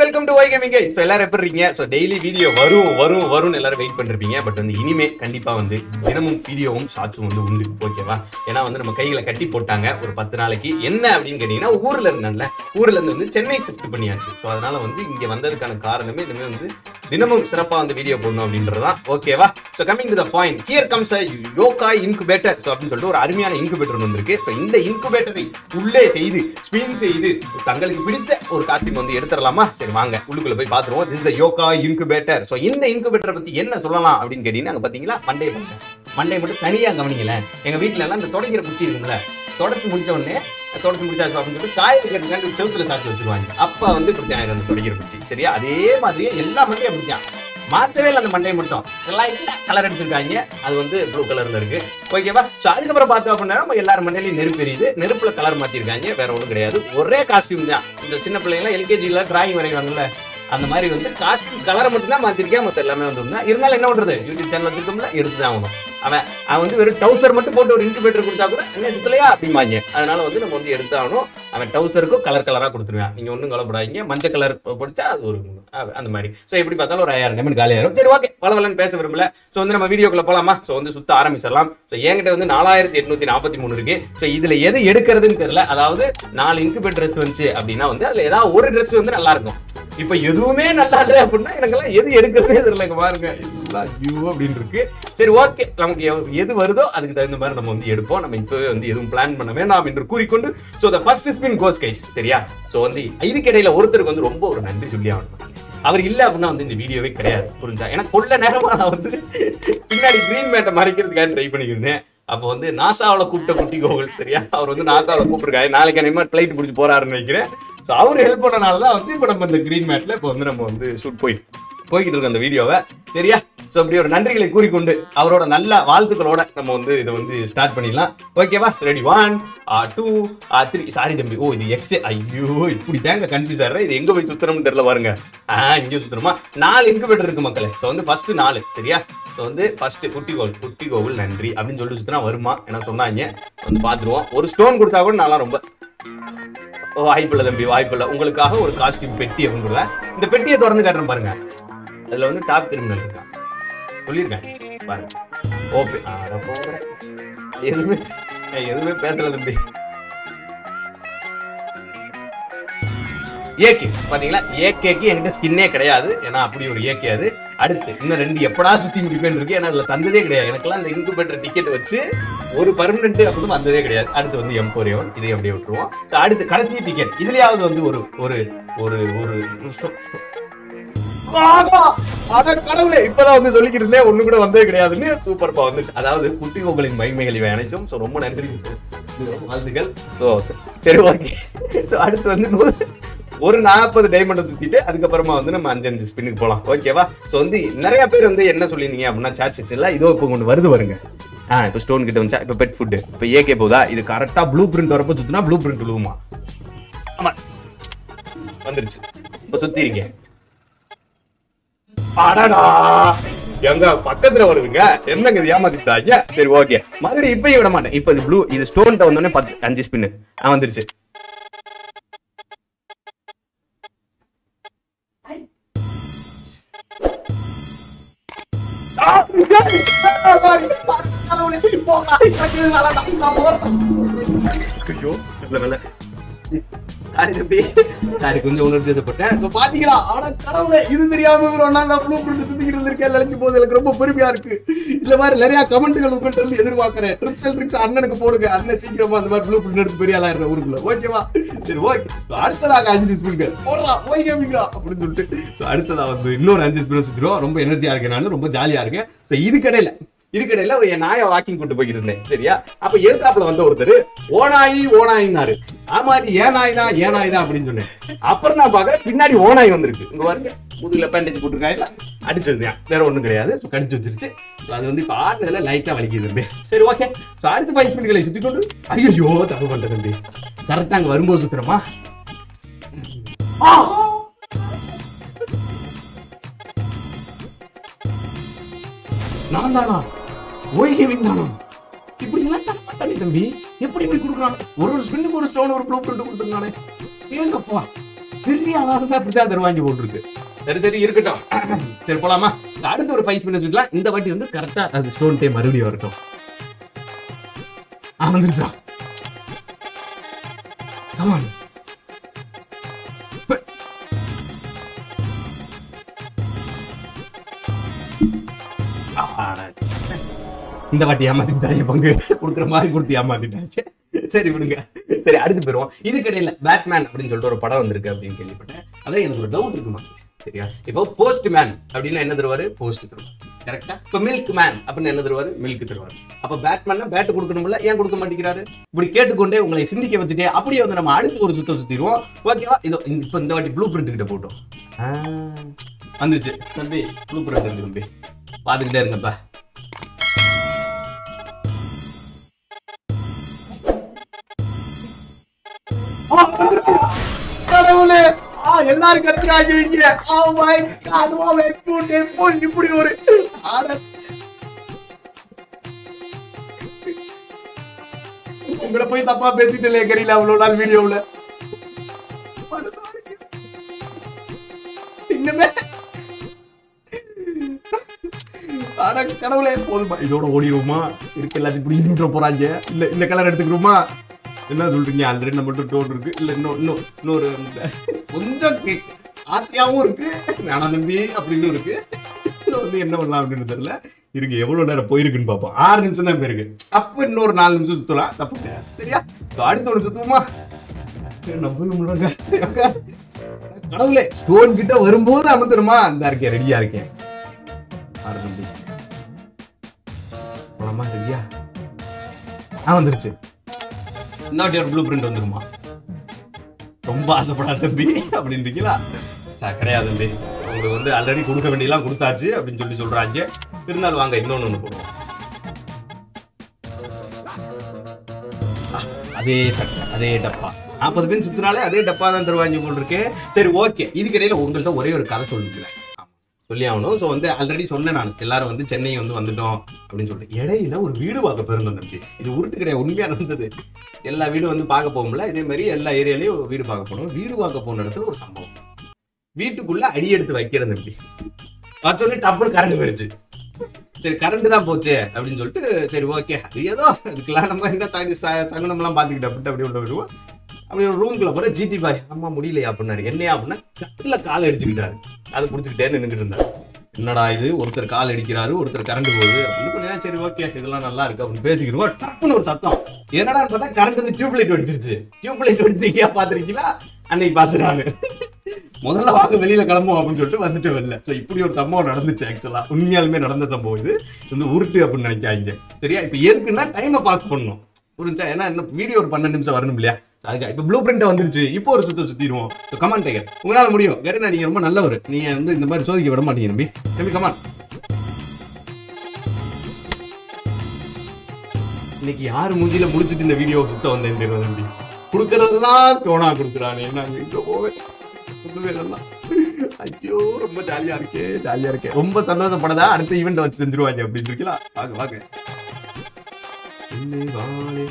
Welcome to வைகமிங்க so எல்லாரும் எப்படி இருக்கீங்க ஸோ டெய்லி வீடியோ வரும் வரும் வரும்னு எல்லாரும் வெயிட் பண்ணிருப்பீங்க பட் வந்து இனிமே கண்டிப்பா வந்து தினமும் வீடியோவும் ஷார்ட்ஸும் வந்து உண்டு ஓகேவா ஏன்னா வந்து நம்ம கையில கட்டி போட்டாங்க ஒரு பத்து நாளைக்கு என்ன அப்படின்னு கேட்டீங்கன்னா ஊர்ல இருந்தேன்ல ஊர்ல இருந்து வந்து சென்னை ஷிஃப்ட் பண்ணியாச்சு ஸோ அதனால வந்து இங்க வந்ததுக்கான காரணமே இனிமே வந்து தினமும் சிறப்பா வந்து வீடியோ போடணும் அப்படின்றதுதான் ஓகேவா so coming to the point here comes yoga incubator so அப்படின்னு சொல்லிட்டு ஒரு அருமையான இன்குபேட்டர் வந்திருக்கு ஸோ இந்த இன்குபேட்டரை உள்ளே செய்து ஸ்பின் செய்து தங்களுக்கு பிடித்த ஒரு காஸ்டியூம் வந்து எடுத்துடலாமா சரி வாங்க உள்ளுக்குள்ள போய் பார்த்துருவோம் this is the yoga incubator so இந்த இன்குபேட்டரை பத்தி என்ன சொல்லலாம் அப்படின்னு கேட்டீங்கன்னா அங்க பாத்தீங்களா மண்டே மண்டை மண்டை மட்டும் தனியா கவனிங்களேன் எங்க வீட்ல எல்லாம் இந்த தொடங்கிற குச்சி இருக்கும்ல தொடச்சு முடிச்ச உடனே தொடச்சு முடிச்சாச்சு அப்படின்னு சொல்லிட்டு காய வைக்கிறதுக்காண்டி செவுத்துல சாச்சி வச்சிருவாங்க அப்ப வந்து இப்படி ஆயிரும் அந்த தொடங்கிற குச்சி சரியா அதே மாதிரியே எல்லா மண்டையும் அப்படித்தான் மாத்தவே இல்லை அந்த மண்டையை மட்டும் லைட்டா கலர் அடிச்சிருக்காங்க அது வந்து ப்ளூ கலர்ல இருக்கு ஓகேவா ஸோ அதுக்கப்புறம் பார்த்தோம் அப்படின்னா நம்ம எல்லாரும் மண்டையிலையும் நெருப்பு எரியுது நெருப்புல கலர் மாத்திருக்காங்க வேற ஒன்றும் கிடையாது ஒரே காஸ்டியூம் தான் இந்த சின்ன பிள்ளைங்களாம் எல்கேஜில டிராயிங் வரைவாங்கல்ல அந்த மாதிரி வந்து காஸ்டியூம் கலரை மட்டும் தான் மாத்திருக்கேன் மத்த எல்லாமே வந்து ஒண்ணு. இருந்தாலும் என்ன பண்றது யூடியூப் சேனல் வச்சிருக்கோம்ல எடுத்து தான் ஆகணும் அவன் அவன் வந்து வெறும் டவுசர் மட்டும் போட்டு ஒரு இன்குபேட்டர் கொடுத்தா கூட என்ன சுத்தலையா அப்படிம்பாங்க அதனால வந்து நம்ம வந்து எடுத்து ஆகணும் அவன் டவுசருக்கும் கலர் கலரா கொடுத்துருவான் நீங்க ஒன்றும் கவலைப்படாதீங்க மஞ்சள் கலர் பிடிச்சா அது ஒரு அஹ் அந்த மாதிரி ஸோ எப்படி பார்த்தாலும் ஒரு ஐயாயிரம் கமெண்ட் காலியாயிரும் சரி ஓகே வளவலன்னு பேச விரும்பல ஸோ வந்து நம்ம வீடியோக்குள்ள போலாமா ஸோ வந்து சுத்த ஆரம்பிச்சிடலாம் ஸோ என்கிட்ட வந்து நாலாயிரத்தி எட்நூத்தி நாற்பத்தி மூணு இருக்கு ஸோ இதுல எது எடுக்கிறதுன்னு தெரியல அதாவது நாலு இன்குபேட் ட்ரெஸ் வந்துச்சு அப்படின்னா வந்து அதுல ஏதாவது ஒரு ட்ரெஸ் வந்து நல்லா இருக்கும் இப்போ எதுவுமே நல்லா இல்லை அப்படின்னா எனக்கெல்லாம் எது எடுக்கிறதே தெரியல இங்க பாருங்க எல்லாம் ஐயோ அப்படின்னு இருக்கு சரி ஓகே நமக்கு எவ்- எது வருதோ அதுக்கு தகுந்த மாதிரி நம்ம வந்து எடுப்போம் நம்ம இப்பவே வந்து எதுவும் பிளான் பண்ண வேண்டாம் என்று கூறிக்கொண்டு so the first spin goes guys சரியா ஸோ வந்து இதுக்கிடையில ஒருத்தருக்கு வந்து ரொம்ப ஒரு நன்றி சொல்லி ஆகணும் அவர் இல்ல அப்படின்னா வந்து இந்த வீடியோவே கிடையாது புரிஞ்சா ஏன்னா கொள்ள நேரமா நான் வந்து பின்னாடி கிரீன் மேட்டை மறைக்கிறதுக்காக ட்ரை பண்ணிக்கிருந்தேன் அப்போ வந்து நாசாவில் கூப்பிட்ட குட்டி கோகுல் சரியா அவர் வந்து நாசாவில் கூப்பிட்டுருக்காரு நாளைக்கு அனைமா ஃப்ளைட் பிடிச்சி போறாருன்னு நினைக்கிறேன் ஸோ அவர் ஹெல்ப் பண்ணனால தான் வந்து இப்போ நம்ம இந்த கிரீன் மேட்ல இப்போ வந்து நம்ம வந்து ஷூட் போய் போய்கிட்டு இருக்கோம் அந்த வீடியோவை சரியா ஸோ அப்படி ஒரு நன்றிகளை கூறிக்கொண்டு அவரோட நல்ல வாழ்த்துக்களோட நம்ம வந்து இதை வந்து ஸ்டார்ட் பண்ணிடலாம் ஓகேவா ready one two three sorry தம்பி ஓ இது எக்ஸ் ஐயோ இப்படி தேங்க கன்ஃபியூஸ் ஆடுற இது எங்க போய் சுத்தணும்னு தெரியல பாருங்க ஆ இங்கே சுத்தணுமா நாலு இன்குபேட்டர் இருக்கு மக்களே ஸோ வந்து ஃபர்ஸ்ட் நாலு சரியா ஸோ வந்து ஃபர்ஸ்ட் குட்டி கோவில் குட்டி கோவில் நன்றி அப்படின்னு சொல்லிட்டு சுத்தினா வருமா ஏன்னா சொன்னாங்க வந்து பார்த்துருவோம் ஒரு ஸ்டோன் கொடுத்தா கூட நல்லா ரொம்ப வாய்ப்பில்லை தம்பி வாய்ப்பில்லை உங்களுக்காக ஒரு காஸ்டியூம் பெட்டி அப்படின்னு கொடுத்தேன் இந்த பெட்டியை திறந்து காட்டுறேன் பாருங்க அதுல வந்து டாப் கிரிமினல் இருக்கான் சொல்லியிருக்கேன் பாருங்க ஓகே அட போகிறேன் எதுவுமே நான் எதுவுமே பேசல தம்பி ஏகே பாத்தீங்களா ஏகேக்கு என்கிட்ட ஸ்கின்னே கிடையாது ஏன்னா அப்படி ஒரு ஏகே அது அடுத்து இன்னும் ரெண்டு எப்படா சுத்தி முடிப்பேன்னு இருக்கு ஏன்னா அதுல தந்ததே கிடையாது எனக்கெல்லாம் அந்த இன்குபேட்டர் டிக்கெட் வச்சு ஒரு பர்மனெண்ட் அப்படின்னு வந்ததே கிடையாது அடுத்து வந்து எம் ஃபோர் எவன் இதை அப்படியே விட்டுருவோம் So, அடுத்து கடைசி டிக்கெட் இதுலயாவது வந்து ஒரு ஒரு ஒரு ஒரு ஆகா! அட கடவுளே இப்பதான் வந்து சொல்லிக்கிட்டு இருந்தேன் ஒண்ணு கூட வந்தே கிடையாதுன்னு சூப்பர்ப்பா வந்துருச்சு அதாவது குட்டி கோகளின் மகிமைகள் இவை அனைத்தும் ஸோ ரொம்ப நன்றி வாழ்த்துக்கள் ஸோ சரி ஓகே ஸோ அடுத்து வந்து நூறு ஒரு நாற்பது டைமண்டை சுத்திட்டு அதுக்கப்புறமா வந்து நம்ம அஞ்சு அஞ்சு ஸ்பின்னுக்கு போகலாம் ஓகேவா ஸோ வந்து நிறைய பேர் வந்து என்ன சொல்லியிருந்தீங்க அப்படின்னா சாட் செக்ஷன்ல இதோ இப்போ கொண்டு வருது வருங்க ஆ இப்போ ஸ்டோன் கிட்ட வந்துச்சா இப்போ பெட் ஃபுட்டு இப்போ ஏகே போதா இது கரெக்டாக ப்ளூ பிரிண்ட் வரப்போ சுத்தினா ப்ளூ பிரிண்ட் விழுவுமா ஆமா வந்துருச்சு இப்போ சுத்திருங்க அடடா எங்க பக்கத்துல வருதுங்க என்னங்க இது ஏமாத்திட்டாங்க சரி ஓகே மறுபடியும் இப்பயும் விட மாட்டேன் இப்போ இது ப்ளூ இது ஸ்டோன்ட்ட வந்தோடனே பத்து அஞ்சு ஸ்பின்னு ஆ வந்துருச்சு ஆ, sorry. ஆ, sorry. கடவுளே, போங்க. நான் போறேன். ஐயோ நல்ல வேலை சாரி தம்பி சாரி கொஞ்சம் உணர்ச்சி வசப்பட்டேன் இப்போ பாத்தீங்களா ஆனா கடவுளே இது தெரியாம ஒரு ஒன்னா நான் ப்ளூ பிரிண்ட் சுத்திக்கிட்டு இருந்திருக்கேன் நினைக்கும் போது எனக்கு ரொம்ப பெருமையா இருக்கு இதுல மாதிரி நிறைய கமெண்ட்டுகள் உங்கள்கிட்ட இருந்து எதிர்பார்க்கிறேன் ட்ரிப்ஸ் அண்ட் ட்ரிக்ஸ் அண்ணனுக்கு போடுங்க அண்ணன் சீக்கிரமா அந்த மாதிரி ப்ளூ பிரிண்ட் எடுத்து பெரிய ஆளா இருந்த ஊருக்குள்ள ஓகேவா சரி ஓகே அடுத்ததாக அஞ்சு ஸ்பின்கள் போடுறா போய் கேமிங்களா அப்படின்னு சொல்லிட்டு ஸோ அடுத்ததா வந்து இன்னொரு அஞ்சு ஸ்பின் சுத்திடுவோம் ரொம்ப எனர்ஜியா இருக்கேன் நான் ரொம்ப ஜாலியா இருக்கேன் ஸோ இதுக்கடையில இதுக்கிடையில ஒரு என் நாயை வாக்கிங் கூட்டு போய்கிட்டு இருந்தேன் சரியா அப்ப எதிர்த்தாப்புல வந்த ஒருத்தர் ஓனாயி ஓனாயினாரு ஆமா இது ஏன் நாய் தான் ஏன் நாய் தான் அப்படின்னு சொன்னேன் அப்புறம் நான் பாக்குறேன் பின்னாடி ஓனாய் வந்திருக்கு இங்க பாருங்க முதுகுல பேண்டேஜ் போட்டுருக்காங்க அடிச்சது தான் வேற ஒண்ணும் கிடையாது So, கடிச்சு வச்சிருச்சு So, அது வந்து இப்ப ஆடுனதுல லைட்டா வலிக்குது தம்பி சரி ஓகே ஸோ அடுத்த பைக் மினிட்களை சுத்தி கொண்டு ஐயோ தப்பு பண்ணிட்டேன் தம்பி கரெக்டா அங்க வரும்போது சுத்துறோமா ஆ! நான் தானா ஓய் கேமிங் தானா இப்படி எல்லாம் தர மாட்டானே தம்பி எப்படி இப்படி கொடுக்குறான் ஒரு ஒரு ஸ்பின்னுக்கு ஒரு ஸ்டோன் ஒரு ப்ளூ பிரிண்ட் கொடுத்துருந்தானே ஏங்கப்பா பெரிய ஆளா இருந்தா அப்படிதான் தருவாங்க போட்டுருக்கு சரி சரி இருக்கட்டும் சரி போலாமா அடுத்து ஒரு ஃபைவ் மினிட்ஸ் விடலாம் இந்த வாட்டி வந்து கரெக்டா அது ஸ்டோன் டைம் மறுபடியும் வரட்டும் ஆ வந்துருச்சா கமான் இந்த வாட்டி ஏமாத்திட்டாங்க பங்கு கொடுக்குற மாதிரி கொடுத்து ஏமாத்திட்டாங்க சரி விடுங்க சரி அடுத்து போயிருவோம் இதுக்கிடையில பேட்மேன் அப்படின்னு சொல்லிட்டு ஒரு படம் வந்திருக்கு அப்படின்னு கேள்விப்பட்டேன் அதான் எனக்கு ஒரு டவுட் இருக்குமா சரியா இப்போ போஸ்ட் மேன் அப்படின்னா என்ன தருவாரு போஸ்ட் தருவார் கரெக்டா இப்போ மில்க் மேன் அப்படின்னு என்ன தருவாரு மில்க் தருவார் அப்ப பேட்மேன்னா பேட் கொடுக்கணும்ல ஏன் கொடுக்க மாட்டேங்கிறாரு இப்படி கேட்டுக்கொண்டே உங்களை சிந்திக்க வச்சுட்டே அப்படியே வந்து நம்ம அடுத்து ஒரு சுத்தம் சுத்திடுவோம் ஓகேவா இதோ இந்த- இப்போ இந்த வாட்டி ப்ளூ பிரிண்ட் கிட்ட போட்டோம் ஆ, வந்துருச்சு தம்பி ப்ளூ பிரிண்ட் இருக்கு தம்பி பார்த்துக்கிட்டே இருங்கப்பா கடவுளே ஆ எல்லாரும் கத்துறாங்க இங்க ஆ மை காட் வா வெட்டு போல் இப்படி ஒரு ஆட உங்களை போய் தப்பா பேசிட்டு கரியல அவ்வளவு நாள் வீடியோவுல இன்னுமே அட கடவுளே போதுமா இதோட ஓடிடுவோமா இருக்க எல்லாத்தையும் இப்படி நின்று போறாங்க இல்ல இந்த கலர் எடுத்துக்கிறோமா என்ன சொல்றீங்க ஆல்ரெடி நம்மள்ட்ட டோன் இருக்கு இல்ல இன்னும் இன்னும் இன்னொரு இந்த கொஞ்சம் கே- ஆசையாவும் இருக்கு வேணாம் தம்பி அப்படின்னு இருக்கு இது வந்து என்ன பண்ணலாம் அப்படின்னு தெரியல இருக்கு எவ்வளவு நேரம் போயிருக்குன்னு பார்ப்போம் ஆறு நிமிஷம் தான் போயிருக்கு அப்ப இன்னொரு நாலு நிமிஷம் சுத்தலாம் தப்பு கிடையாது சரியா இப்ப அடுத்த ஒன்று சுத்துவோமா நம்பவே முடியலங்க கடவுளே ஸ்டோன் கிட்ட வரும்போது அமர்த்தணுமா இந்த இருக்கேன் ரெடியா இருக்கேன் ஆறு நம்பி போலாமா ரெடியா ஆ வந்துருச்சு இந்த வாட்டி ஒரு ப்ளூ பிரிண்ட் வந்துருமா ரொம்ப ஆசைப்படாத தம்பி அப்படின்றீங்களா சார் கிடையாது தம்பி உங்களுக்கு வந்து ஆல்ரெடி கொடுக்க வேண்டியெல்லாம் கொடுத்தாச்சு அப்படின்னு சொல்லி சொல்றாங்க இருந்தாலும் வாங்க இன்னொன்னு ஒன்று போடுவோம் ஆ, அதே சட்டை அதே டப்பா நாற்பது பேர் சுத்தினாலே அதே டப்பா தான் தருவாங்க போல் இருக்கு சரி ஓகே இதுக்கிடையில உங்கள்ட்ட ஒரே ஒரு கதை சொல்லுங்களேன் ஆமா, சொல்லி ஆகணும் ஸோ வந்து ஆல்ரெடி சொன்னேன் நான் எல்லாரும் வந்து சென்னை வந்து வந்துட்டோம் அப்படின்னு சொல்லிட்டு இடையில ஒரு வீடு பார்க்க போயிருந்தோம் தம்பி இது உருட்டு கிடையாது உண்மையா நடந்தது எல்லா வீடும் வந்து பார்க்க போகும்ல இதே மாதிரி எல்லா ஏரியாலையும் வீடு பார்க்க போனோம் வீடு பார்க்க போன இடத்துல ஒரு சம்பவம் வீட்டுக்குள்ள அடி எடுத்து வைக்கிறேன் தம்பி வச்சோடனே டப்புனு கரண்ட் போயிருச்சு சரி கரண்ட் தான் போச்சு அப்படின்னு சொல்லிட்டு சரி ஓகே அது ஏதோ அதுக்கெல்லாம் நம்ம என்ன சைடு சகுனம்லாம் பார்த்துக்கிட்டு அப்படி அப்படி உள்ள விடுவோம் அப்படி ஒரு ரூம்குள்ள போற ஜிடி பாய் அம்மா முடியலையா அப்படின்னாரு என்னையா அப்படின்னா கட்டில கால் அடிச்சுக்கிட்டாரு அதை பிடிச்சிக்கிட்டே நின்றுட்டு இருந்தாரு என்னடா இது ஒருத்தர் கால் அடிக்கிறாரு ஒருத்தர் கரண்ட் போகுது அப்படின்னு கொஞ்ச நேரம் சரி ஓகே இதெல்லாம் நல்லா இருக்கு அப்படின்னு பேசிக்கிறோம் டப்புன்னு ஒரு சத்தம் என்னடான்னு பார்த்தா கரண்ட் வந்து டியூப் லைட் வெடிச்சிருச்சு டியூப் லைட் வெடிச்சிருக்கியா பாத்திருக்கீங்களா அன்னைக்கு பார்த்துட்டாங்க முதல்ல வாங்க வெளியில கிளம்புவோம் அப்படின்னு சொல்லிட்டு வந்துட்டு வரல ஸோ இப்படி ஒரு சம்பவம் நடந்துச்சு ஆக்சுவலா உண்மையாலுமே நடந்த சம்பவம் இது இது வந்து உருட்டு அப்படின்னு நினைக்காங்க சரியா இப்போ எதுக்குன்னா டைமை பாஸ் பண்ணணும் புரிஞ்சா ஏன்னா என்ன வீடியோ ஒரு பன்னெண்டு நிமிஷம் வரணும் இல்லையா அதுக்கு இப்போ ப்ளூ பிரிண்ட் வந்துருச்சு இப்போ ஒரு சுத்த சுத்திடுவோம் கமான் டேக்கர் உங்களால முடியும் கரீனா நீங்க ரொம்ப நல்லவர் நீங்க வந்து இந்த மாதிரி சோதிக்க விட மாட்டீங்க தம்பி தம்பி கமான் இன்னைக்கு யார் மூஞ்சில முடிச்சிட்டு இந்த வீடியோ சுத்த வந்தேன் தெரியல தம்பி கொடுக்கறதுலாம் டோனா கொடுக்குறானே நான் எங்க போவேன் ஒண்ணுமே இல்லைன்னா. ஐயோ ரொம்ப ஜாலியா இருக்கே ஜாலியா இருக்கே ரொம்ப சந்தோஷப்படதா அடுத்த ஈவெண்ட் வச்சு செஞ்சிருவாங்க அப்படின்னு இருக்கலாம் வாங்க வாங்க இல்லை, வாழே.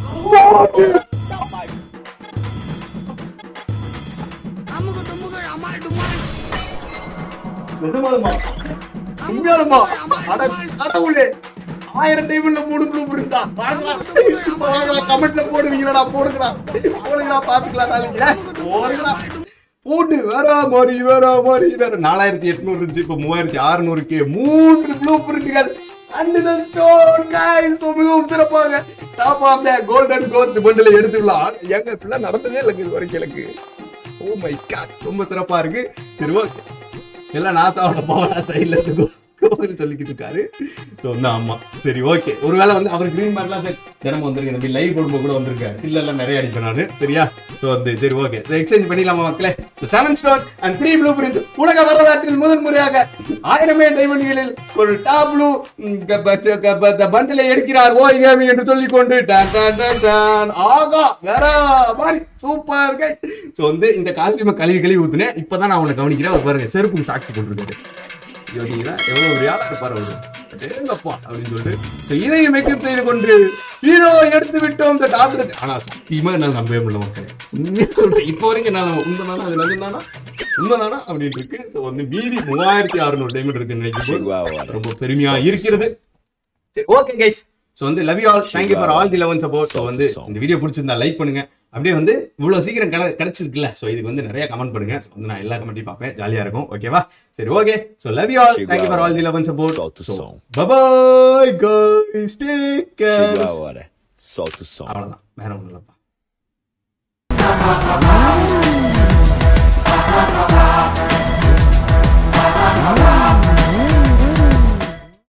நிஜமாலுமா? உண்மையாலுமா? அட கடவுளே ஆயிரம் டைம்ல மூணு ப்ளூ பிரிண்டா கமெண்ட்ல போடுவீங்களா போடுங்கடா போடுங்கடா பாத்துக்கலாம் நாளைக்கு ஏ, போடுங்கடா போட்டு வேற மாதிரி வேற மாதிரி வேற நாலாயிரத்தி எட்நூறு இருந்துச்சு இப்போ மூவாயிரத்தி அறுநூறுக்கு மூன்று ப்ளூ பிரிண்டுகள் அண்ட் த ஸ்டோர் கைஸ் மிகவும் சிறப்பாக top of the golden ghost bundle எடுத்துக்கலாம் எங்க இப்படிலாம் நடந்ததே இல்லைங்க இது வரைக்கும் எனக்கு ஓ மை காட் ரொம்ப சிறப்பா இருக்கு சரி ஓகே எல்லாம் நாசாவோட பவரா சைட்ல இருந்து கோவில் சொல்லிக்கிட்டு இருக்காரு ஸோ வந்து ஆமா சரி ஓகே ஒருவேளை வந்து அவர் கிரீன் மார்க்லாம் சரி தினமும் வந்திருக்கு தம்பி லைவ் போடும்போது கூட வந்திருக்காரு இல்ல எல்லாம் நிறைய அடிப்பேன் நானு சரியா ஸோ வந்து சரி ஓகே எக்ஸ்சேஞ்ச் பண்ணிடலாமா மக்களே so seven stone and three blueprints உலக வரலாற்றில் முதன் முறையாக ஆயிரமே டைமண்ட்களில் ஒரு டாப் ப்ளூ பண்டிலை எடுக்கிறார் ஓ இகாமி என்று சொல்லிக் கொண்டு டான் டான் டான் டான் ஆகா வேற மாதிரி சூப்பர் கை ஸோ வந்து இந்த காஸ்டியூமை கழுவி கழுவி ஊத்துனேன் இப்பதான் நான் அவனை கவனிக்கிறேன் அவர் பாருங்க செருப்புக்கு சாக்ஸ் போட்டிருக்காரு யோசிங்களா எவ்வளவு ஒரு ஆளா இருப்பாரு அவரு அடேங்கப்பா அப்படின்னு சொல்லிட்டு So, இதையும் மேக்கப் செய்து கொண்டு ஹீரோ எடுத்து விட்டோம் இந்த டாப் ஆனா சத்தியமா என்னால நம்பவே முடியல மக்களே உண்மையா சொல்றேன். இப்போ வரைக்கும் என்னால உண்மைதானா அது நிஜம்தானா உண்மைதானா அப்படின்னு இருக்கு ஸோ வந்து மீதி மூவாயிரத்தி அறுநூறு டைமண்ட் இருக்குன்னு நினைக்கும் Chegou a hora. ரொம்ப பெருமையா இருக்கிறது சரி ஓகே கைஸ் ஸோ வந்து love you all thank you for all the love and support so வந்து இந்த வீடியோ பிடிச்சிருந்தா லைக் பண்ணுங்க அப்படியே வந்து இவ்வளவு சீக்கிரம் கிடை கிடைச்சிருக்குல்ல ஸோ இதுக்கு வந்து நிறைய கமெண்ட் பண்ணுங்க ஸோ வந்து நான் எல்லா கமெண்ட்டையும் பார்ப்பேன் ஜாலியா இருக்கும் ஓகேவா சரி okay so love you all thank you for all the love and support Solta o som. Bye bye guys take care Chegou a hora. Solta o som. அவ்வளவுதான் வேற ஒண்ணும் இல்லப்பா Thank